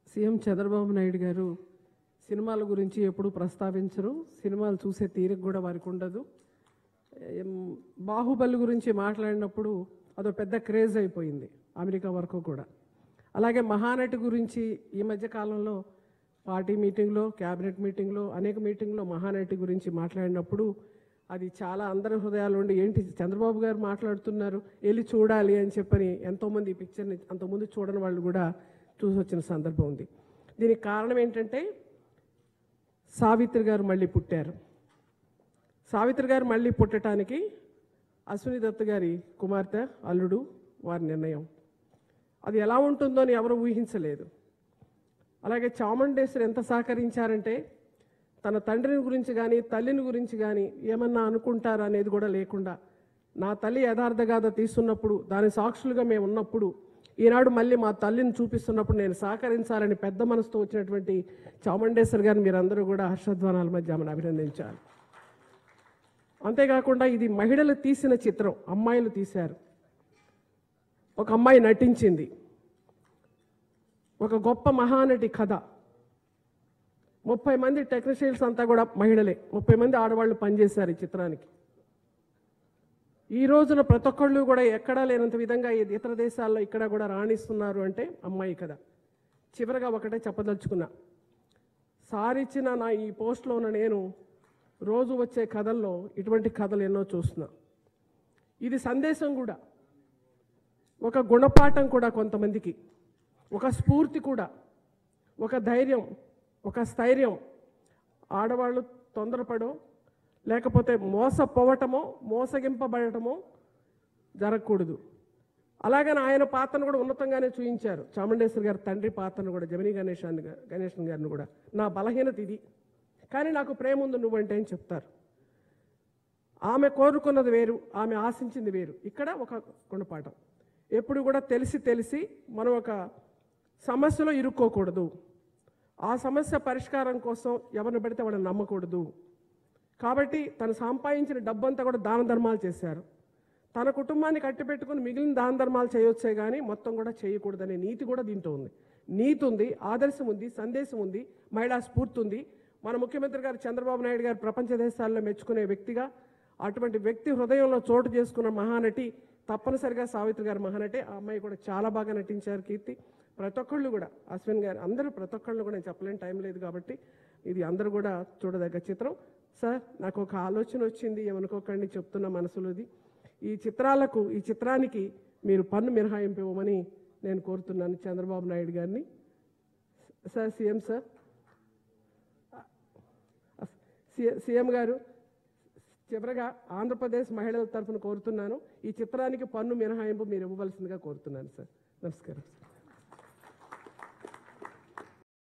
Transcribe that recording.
CM Chandrababu Naidu గారు సినిమాల గురించి ఎప్పుడు ప్రస్తావించరు సినిమాలు చూసే తీరిక కూడా వారికి ఉండదు ఏం, బాహుబలి గురించి మాట్లాడినప్పుడు అదో పెద్ద క్రేజ్ అయిపోయింది అమెరికా వరకు కూడా అలాగే మహానటి గురించి ఈ మధ్య కాలంలో పార్టీ మీటింగ్లో క్యాబినెట్ మీటింగ్లో అనేక మీటింగ్లో మహానటి గురించి మాట్లాడినప్పుడు అది చాలా అందరి హృదయాలు ఉండి ఏంటి చంద్రబాబు గారు మాట్లాడుతున్నారు వెళ్ళి చూడాలి అని చెప్పని ఎంతోమంది ఈ పిక్చర్ని అంతకుముందు చూడని వాళ్ళు కూడా చూసి వచ్చిన సందర్భం ఉంది దీనికి కారణం ఏంటంటే సావిత్రి గారు మళ్ళీ పుట్టారు సావిత్రి గారు మళ్ళీ పుట్టడానికి అశ్విని దత్ గారి కుమార్తె అల్లుడు వారి నిర్ణయం అది ఎలా ఉంటుందో అని ఎవరు ఊహించలేదు అలాగే చాముండేశ్వరి ఎంత సహకరించారంటే తన తండ్రిని గురించి కానీ తల్లిని గురించి కానీ ఏమన్నా అనుకుంటారా అనేది కూడా లేకుండా నా తల్లి యథార్థ గాథ తీస్తున్నప్పుడు దాని సాక్షులుగా మేము ఉన్నప్పుడు ఈనాడు మళ్ళీ మా తల్లిని చూపిస్తున్నప్పుడు నేను సహకరించాలని పెద్ద మనసుతో వచ్చినటువంటి చాముండేశ్వరి గారిని మీరందరూ కూడా హర్షధ్వానాల మధ్య ఆమెను అభినందించాలి అంతేకాకుండా ఇది మహిళలు తీసిన చిత్రం అమ్మాయిలు తీశారు ఒక అమ్మాయి నటించింది ఒక గొప్ప మహానటి కథ ముప్పై మంది టెక్నీషియన్స్ అంతా కూడా మహిళలే ముప్పై మంది ఆడవాళ్ళు పనిచేశారు ఈ చిత్రానికి ఈ రోజున ప్రతి ఒక్కళ్ళు కూడా ఎక్కడా లేనంత విధంగా ఈ ఇతర దేశాల్లో ఇక్కడ కూడా రాణిస్తున్నారు అంటే అమ్మాయి కథ చివరగా ఒకటే చెప్పదలుచుకున్నా సారిచ్చిన నా ఈ పోస్ట్లో ఉన్న నేను రోజు వచ్చే కథల్లో ఇటువంటి కథలు ఎన్నో చూస్తున్నా ఇది సందేశం కూడా ఒక గుణపాఠం కూడా కొంతమందికి ఒక స్ఫూర్తి కూడా ఒక ధైర్యం ఒక స్థైర్యం ఆడవాళ్ళు తొందరపడో లేకపోతే మోసపోవటమో మోసగింపబడటమో జరగకూడదు అలాగని ఆయన పాత్రను కూడా ఉన్నతంగానే చూపించారు చాముండేశ్వరి గారి తండ్రి పాత్రను కూడా జమినీ గణేశాన్ని గా- గణేశన్ గారిని కూడా నా బలహీనత ఇది కానీ నాకు ప్రేమ ఉంది నువ్వంటే అని చెప్తారు ఆమె కోరుకున్నది వేరు ఆమె ఆశించింది వేరు ఇక్కడ ఒక గుణపాఠం ఎప్పుడు కూడా తెలిసి తెలిసి మనం ఒక సమస్యలో ఇరుక్కోకూడదు ఆ సమస్య పరిష్కారం కోసం ఎవరిని పడితే వాళ్ళని నమ్మకూడదు కాబట్టి తను సంపాదించిన డబ్బంతా కూడా దాన ధర్మాలు చేశారు తన కుటుంబాన్ని కట్టిపెట్టుకుని మిగిలిన దాన ధర్మాలు చేయొచ్చే కానీ మొత్తం కూడా చేయకూడదనే నీతి కూడా దీంట్లో ఉంది నీతి ఉంది ఆదర్శం ఉంది సందేశం ఉంది మహిళా స్ఫూర్తి ఉంది మన ముఖ్యమంత్రి గారు చంద్రబాబు నాయుడు గారు ప్రపంచ దేశాల్లో మెచ్చుకునే వ్యక్తిగా అటువంటి వ్యక్తి హృదయంలో చోటు చేసుకున్న మహానటి తప్పనిసరిగా సావిత్రి గారు మహానటి ఆ అమ్మాయి కూడా చాలా బాగా నటించారు కీర్తి ప్రతి ఒక్కళ్ళు కూడా అశ్విన్ గారు అందరూ ప్రతి ఒక్కళ్ళు కూడా నేను చెప్పలేని టైం లేదు కాబట్టి ఇది అందరూ కూడా చూడదగ్గ చిత్రం సార్ నాకు ఒక ఆలోచన వచ్చింది ఏమనుకోకండి చెప్తున్న మనసులోది ఈ చిత్రాలకు ఈ చిత్రానికి మీరు పన్ను మినహాయింపు ఇవ్వమని నేను కోరుతున్నాను చంద్రబాబు నాయుడు గారిని సార్ సీఎం సార్ సి- సీఎం గారు చివరగా ఆంధ్రప్రదేశ్ మహిళల తరఫున కోరుతున్నాను ఈ చిత్రానికి పన్ను మినహాయింపు మీరు ఇవ్వవలసిందిగా కోరుతున్నాను సార్ నమస్కారం సార్